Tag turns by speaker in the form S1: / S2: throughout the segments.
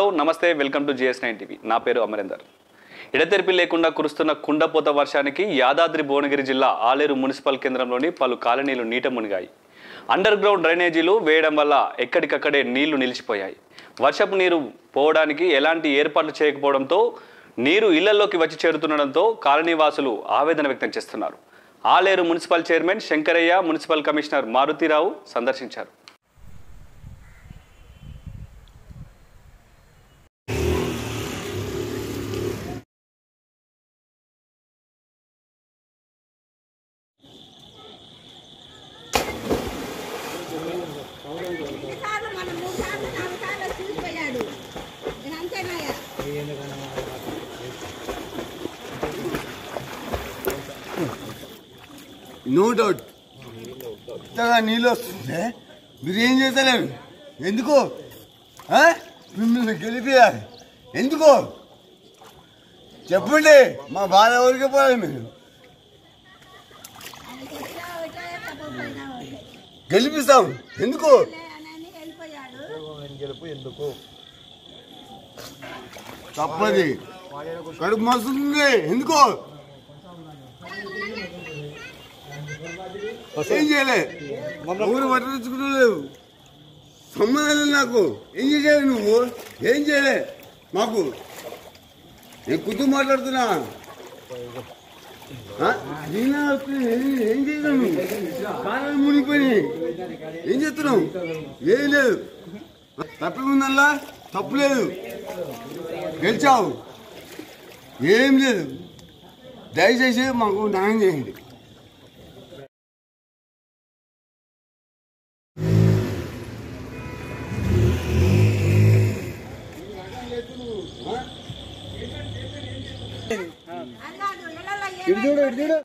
S1: నమస్తే welcome to GS nine TV నా పేరు అమరేందర్ ఎడతెరిపి లేకుండా కురుస్తున్న కుండపోత వర్షానికి యాదాద్రి భువనగిరి జిల్లా ఆలేరు మున్సిపల్ కేంద్రంలోని పలు కాలనీలు నీట మునిగాయి అండర్ గ్రౌండ్ డ్రైనేజీలు వేయడం వల్ల ఎక్కడికక్కడే నీళ్లు నిలిచిపోయాయి వర్షపు నీరు పోవడానికి ఎలాంటి ఏర్పాట్లు చేయకపోవడంతో నీరు ఇళ్లలోకి వచ్చి చేరుతుండడంతో కాలనీ వాసులు ఆవేదన వ్యక్తం చేస్తున్నారు Aleru municipal chairman Shankaraiah municipal commissioner Maruthirao సందర్శించారు
S2: ఎన్నిసార్లు మన మూడు సార్లు నాలుగు సార్లు చూసిపోయాడు నేను అంతేనాయా
S3: నో డౌట్ ఇంతగా నీళ్ళు వస్తుంటే మీరు ఏం చేస్తలేరు ఎందుకు ఆ? మిమ్మల్ని గెలిపియాలి ఎందుకు చెప్పండి మా బాధ ఎవరికి పోవాలి మీరు
S2: ఆయనకి ఎట్లా ఎట్లా చెప్పకపోయినా ఒకటే.
S3: గెలిపిస్తాం ఎందుకు
S2: లే అని అని వెళ్ళిపోయాడు
S3: తప్పది కడుపు మస్తుంది ఎందుకు ఏం చేయలే ఊరు పట్టించుకోలేవు సంబంధం లేదు నాకు ఏం చేసావు నువ్వు ఏం చేయలే మాకు నేను కుతూ మాట్లాడుతున్నా ఆ? నేనే వస్తున్నా. ఏం- ఏం చేయలేను కాలం మునిగిపోయి ఏం చేస్తున్నావు ఏం లేదు తప్పేముందల్లా తప్పు లేదు గెలిచావు ఏం లేదు దయచేసి మాకు న్యాయం చేయండి
S2: అన్నాడు ఇళ్ళలో ఏమైంది?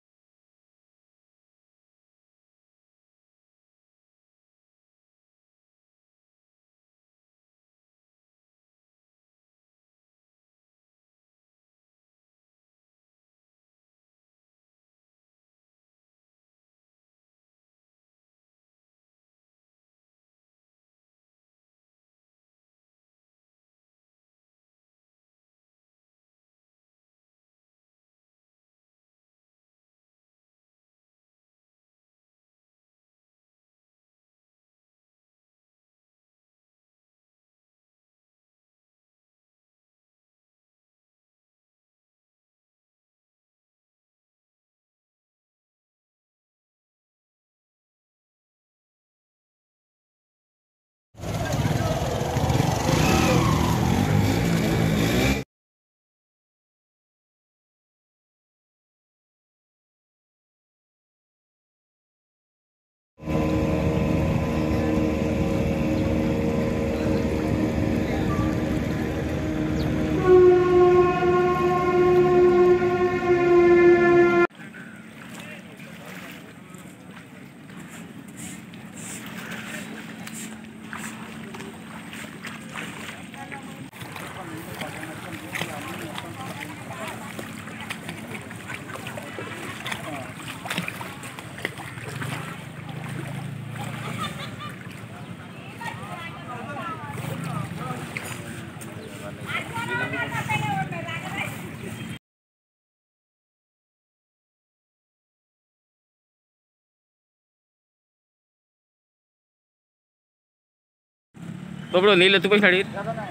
S4: ఇప్పుడు నీళ్ళు ఎత్తిపోయినాడు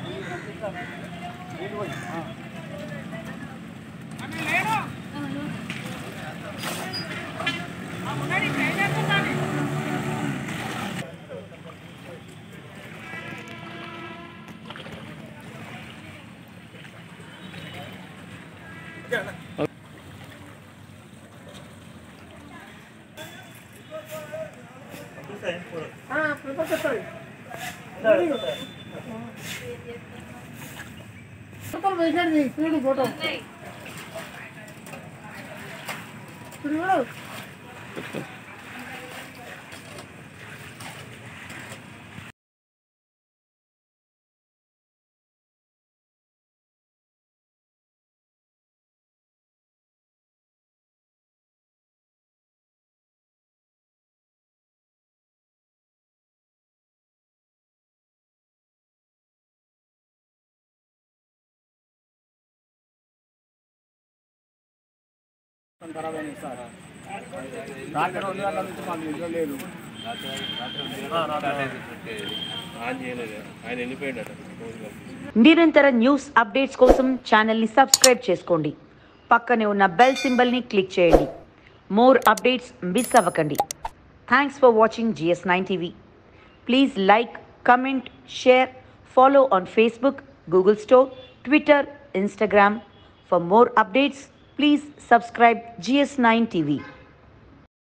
S5: ఫోటో వేసేది చూడు ఫోటో చూడు ఖరాబ్ అయినాయి సార్ రాత్రి రెండు గంటల నుంచి మాకు నిద్ర లేదు
S4: నిరంతర న్యూస్ అప్డేట్స్ కోసం ఛానల్ని సబ్స్క్రైబ్ చేసుకోండి పక్కనే ఉన్న బెల్ సింబల్ని క్లిక్ చేయండి మోర్ అప్డేట్స్ మిస్ అవ్వకండి thanks for watching GS nine TV please like comment share follow on Facebook Google store Twitter Instagram for more updates please subscribe GS nine TV